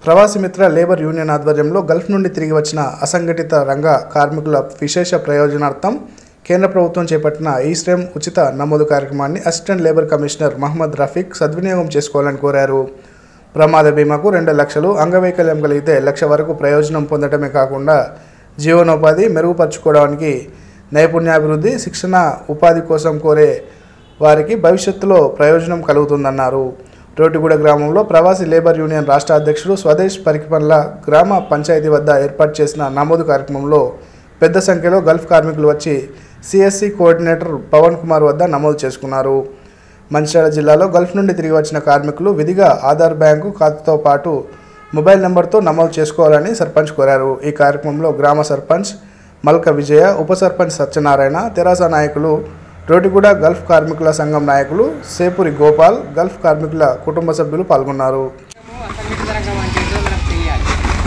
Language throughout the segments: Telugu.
ప్రవాసి మిత్ర లేబర్ యూనియన్ ఆధ్వర్యంలో గల్ఫ్ నుండి తిరిగి వచ్చిన అసంఘటిత రంగ కార్మికుల విశేష ప్రయోజనార్థం కేంద్ర ప్రభుత్వం చేపట్టిన ఈ శ్రమ్ ఉచిత నమోదు కార్యక్రమాన్ని assistant labour commissioner Mohammed Rafiq సద్వినియోగం చేసుకోవాలని కోరారు ప్రమాద బీమాకు రెండు లక్షలు అంగవైకల్యం కలిగితే లక్ష వరకు ప్రయోజనం పొందడమే కాకుండా జీవనోపాధి మెరుగుపరచుకోవడానికి నైపుణ్యాభివృద్ధి శిక్షణ ఉపాధి కోసం కోరే వారికి భవిష్యత్తులో ప్రయోజనం కలుగుతుందన్నారు రోటిగూడ గ్రామంలో ప్రవాసీ లేబర్ యూనియన్ రాష్ట్ర అధ్యక్షుడు స్వదేశ్ పరికిపన్ల గ్రామ పంచాయతీ వద్ద ఏర్పాటు చేసిన నమోదు కార్యక్రమంలో పెద్ద సంఖ్యలో గల్ఫ్ కార్మికులు వచ్చి సిఎస్సి కోఆర్డినేటర్ పవన్ కుమార్ వద్ద నమోదు చేసుకున్నారు మంచిర్యాల జిల్లాలో గల్ఫ్ నుండి తిరిగి వచ్చిన కార్మికులు విధిగా ఆధార్ బ్యాంకు ఖాతాతో పాటు మొబైల్ నెంబర్తో నమోదు చేసుకోవాలని సర్పంచ్ కోరారు ఈ కార్యక్రమంలో గ్రామ సర్పంచ్ మల్క విజయ ఉప సర్పంచ్ సత్యనారాయణ తెరాస నాయకులు రోటిగూడ గల్ఫ్ కార్మికుల సంఘం నాయకులు సేపురి గోపాల్ గల్ఫ్ కార్మికుల కుటుంబ సభ్యులు పాల్గొన్నారు అసంఘటిత రంగం అంటే ఏంటో మనకు తెలియాలి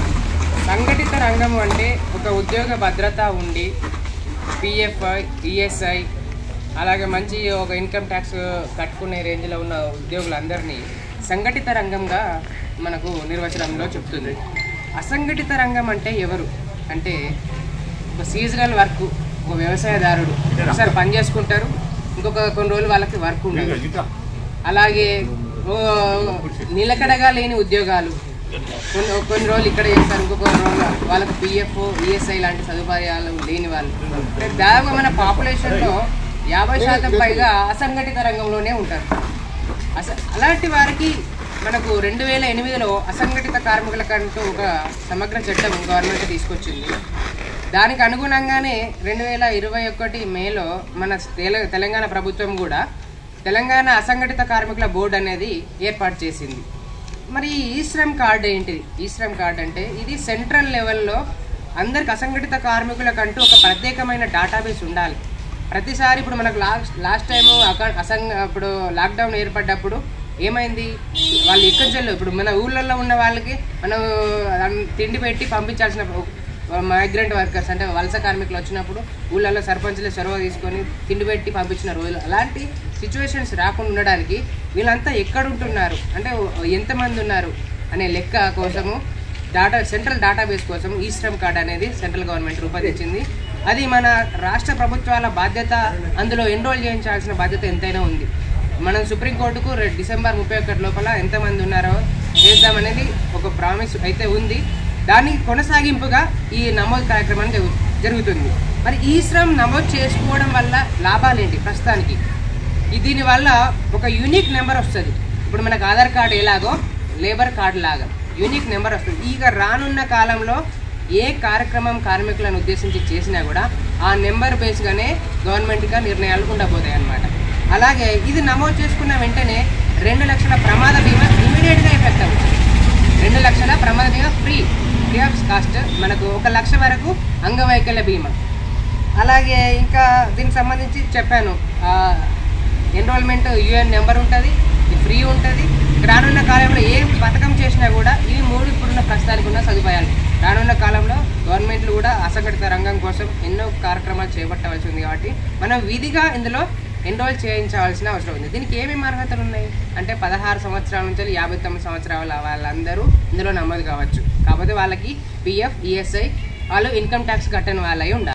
సంఘటిత రంగం అంటే ఒక ఉద్యోగ భద్రత ఉండి పిఎఫ్ ఈఎస్ఐ అలాగే మంచి ఒక ఇన్కమ్ ట్యాక్స్ కట్టుకునే రేంజ్లో ఉన్న ఉద్యోగులందరినీ సంఘటిత రంగంగా మనకు నిర్వచనంలో చెప్తుంది అసంఘటిత రంగం అంటే ఎవరు అంటే ఒక సీజనల్ వర్క్ ఒక వ్యవసాయదారుడు ఒకసారి పని చేసుకుంటారు ఇంకొక కొన్ని రోజులు వాళ్ళకి వర్క్ ఉండదు అలాగే ఓ నిలకడగా లేని ఉద్యోగాలు కొన్ని కొన్ని రోజులు ఇక్కడ చేస్తారు ఇంకొక కొన్ని రోజులు వాళ్ళకి పిఎఫ్ ఈఎస్ఐ లాంటి సదుపాయాలు లేని వాళ్ళు అంటే దాదాపు మన పాపులేషన్లో యాభై శాతం పైగా అసంఘటిత రంగంలోనే ఉంటారు అస అలాంటి వారికి మనకు రెండు వేల ఎనిమిదిలో అసంఘటిత కార్మికులకంటూ ఒక సమగ్ర చట్టం గవర్నమెంట్ తీసుకొచ్చింది దానికి అనుగుణంగానే రెండు వేల ఇరవై ఒకటి మేలో మన తెల తెలంగాణ ప్రభుత్వం కూడా తెలంగాణ అసంఘటిత కార్మికుల బోర్డు అనేది ఏర్పాటు చేసింది మరి ఈ శ్రమ్ కార్డ్ ఏంటిది ఈ శ్రమ్ కార్డ్ అంటే ఇది సెంట్రల్ లెవెల్లో అందరికి అసంఘటిత కార్మికులకంటూ ఒక ప్రత్యేకమైన డేటాబేస్ ఉండాలి ప్రతిసారి ఇప్పుడు మనకు లాస్ట్ లాస్ట్ టైం అసంఘ ఇప్పుడు లాక్డౌన్ ఏర్పడ్డప్పుడు ఏమైంది వాళ్ళు ఇక్కడి నుంచి ఇప్పుడు మన ఊళ్ళల్లో ఉన్న వాళ్ళకి మనం అన్- తిండి పెట్టి పంపించాల్సిన మైగ్రెంట్ వర్కర్స్ అంటే వలస కార్మికులు వచ్చినప్పుడు ఊళ్ళల్లో సర్పంచ్లే చొరవ తీసుకొని తిండి పెట్టి పంపించిన రోజులు అలాంటి సిచ్యువేషన్స్ రాకుండా ఉండడానికి వీళ్ళంతా ఎక్కడ ఉంటున్నారు అంటే ఎంతమంది ఉన్నారు అనే లెక్క కోసము డాటా సెంట్రల్ డేటాబేస్ కోసం ఈ శ్రమ్ కార్డ్ అనేది సెంట్రల్ గవర్నమెంట్ రూపొందించింది అది మన రాష్ట్ర ప్రభుత్వాల బాధ్యత అందులో ఎన్రోల్ చేయించాల్సిన బాధ్యత ఎంతైనా ఉంది మనం సుప్రీంకోర్టుకు రె- డిసెంబర్ ముప్పై ఒకటి లోపల ఎంతమంది ఉన్నారో చేద్దామనేది ఒక ప్రామిస్ అయితే ఉంది దానికి కొనసాగింపుగా ఈ నమోదు కార్యక్రమం జరుగు- జరుగుతుంది మరి ఈ శ్రమ్ నమోదు చేసుకోవడం వల్ల లాభాలేంటి ప్రస్తుతానికి ఈ దీనివల్ల ఒక యూనిక్ నెంబర్ వస్తుంది ఇప్పుడు మనకు ఆధార్ కార్డు ఎలాగో లేబర్ కార్డు లాగా యూనిక్ నెంబర్ వస్తుంది ఇక రానున్న కాలంలో ఏ కార్యక్రమం కార్మికులను ఉద్దేశించి చేసినా కూడా ఆ నెంబర్ బేస్గానే గవర్నమెంట్గా నిర్ణయాలు ఉండబోతాయి అన్నమాట అలాగే ఇది నమోదు చేసుకున్న వెంటనే రెండు లక్షల ప్రమాద బీమా ఇమీడియట్గా ఎఫెక్ట్ అవుతుంది రెండు లక్షల ప్రమాద బీమా ఫ్రీ ఫ్రీ ఆఫ్ కాస్ట్ మనకు ఒక లక్ష వరకు అంగవైకల్య బీమా అలాగే ఇంకా దీనికి సంబంధించి చెప్పాను ఎన్రోల్మెంట్ యూఎన్ నెంబర్ ఉంటుంది ఇది ఫ్రీ ఉంటుంది రానున్న కాలంలో ఏ పథకం చేసినా కూడా ఇవి మూడు ఇప్పుడున్న ప్రస్తుతానికి ఉన్న సదుపాయాలు రానున్న కాలంలో గవర్నమెంట్లు కూడా అసంఘటిత రంగం కోసం ఎన్నో కార్యక్రమాలు చేపట్టవలసి ఉంది కాబట్టి మనం విధిగా ఇందులో ఎన్రోల్ చేయించవలసిన అవసరం ఉంది దీనికి ఏమేమి అర్హతలు ఉన్నాయి అంటే పదహారు సంవత్సరాల నుంచి యాభై తొమ్మిది సంవత్సరాల వాళ్ళందరూ ఇందులో నమోదు కావచ్చు కాకపోతే వాళ్ళకి పిఎఫ్ ఈఎస్ఐ వాళ్ళు ఇన్కమ్ ట్యాక్స్ కట్టని వాళ్ళై ఉండాలి